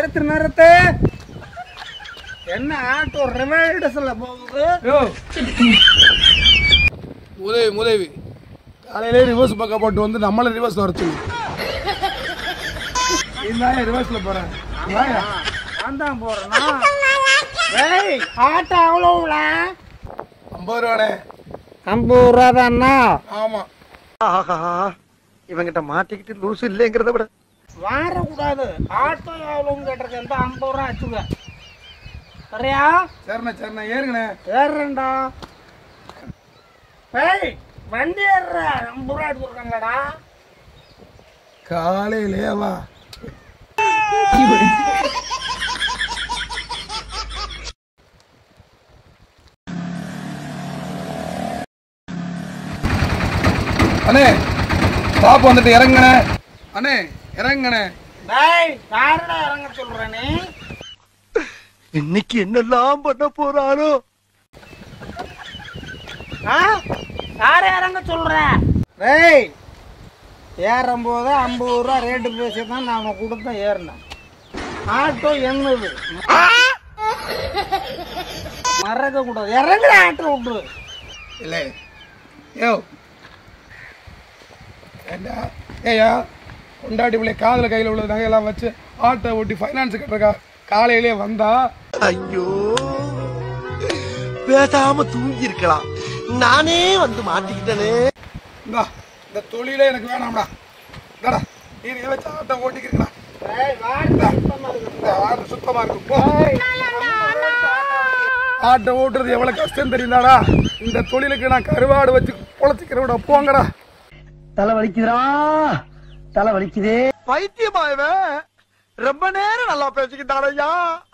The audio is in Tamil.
நிறுத்து நிறுத்து என்ன ஆட்டோ ரிவைடஸ்ல போகுது யோ உதவி உதவி காலையிலே ரிவர்ஸ் பக்கம் போட்டு வந்து நம்மளை ரிவர்ஸ் வர சொல்லு இருந்தாலும் ரிவர்ஸ்ல போறேன் வாயா. நான் தான் போறேனா ஏய் ஆட்டோ அவ்வளோல ஐம்பது ரூபாண்ணே ஐம்பது ரூபா தானா ஆமா ஆஹா இவங்கிட்ட மாட்டிக்கிட்டு லூசு இல்லைங்கிறத விட வாரக்கூடாது ஆட்டோ எவ்வளோன்னு கேட்டிருக்கேன் இந்த ஐம்பது ரூபா வச்சுக்க சரியா சரிண்ணே சரிண்ணே ஏறுங்கண்ணே ஏறுறேன்டா ஏய் வண்டி ஏறுற ஐம்பது ரூபா எடுத்துருக்காங்கடா காலையிலே வா அண்ணே பாப்பு வந்துட்டு இறங்குண்ணே அண்ணே இறங்குண்ணே டேய் யாருடா இறங்க சொல்ற நீ இன்னைக்கு என்னெல்லாம் பண்ண போறானோ ஆ யார இறங்க சொல்ற டேய் ஏறும்போது ஐம்பது ரூபா ரேட்டு பேசி தான் நான் உனக்கு கொடுத்த ஏறினேன் ஆட்டோ என்னது மறக்க கூடாது இறங்குற ஆட்டோ விட்டு இல்லை யோ ஏண்டா ஏயா கொண்டாடி பிள்ளை காதில் கையில் உள்ள நகையெல்லாம் வச்சு ஆட்டோ ஓட்டி ஃபைனான்ஸ் கட்டுறக்கா காலையிலே வந்தா ஐயோ பேசாம தூங்கி இருக்கலாம் நானே வந்து மாட்டிக்கிட்டனே இந்தா இந்த தொழிலே எனக்கு வேணாம்டா இந்தாடா நீ இதை வச்சு ஆட்டோ ஓட்டிக்கிறீங்களா டேய் வாடா சுத்தமா இருக்கு. இந்த ஆட்டோ சுத்தமாக இருக்கும் போ டேய், ஆட்டோ ஓட்டுறது எவ்வளோ கஷ்டம் தெரியுதாடா இந்த தொழிலுக்கு நான் கருவாடு வச்சு பொழைச்சிக்கிறவிட போங்கடா தலை வலிக்குதுடா தலை வலிக்குதே பைத்தியமாயவன் ரொம்ப நேரம் நல்லா பேசிக்கிட்டாரையா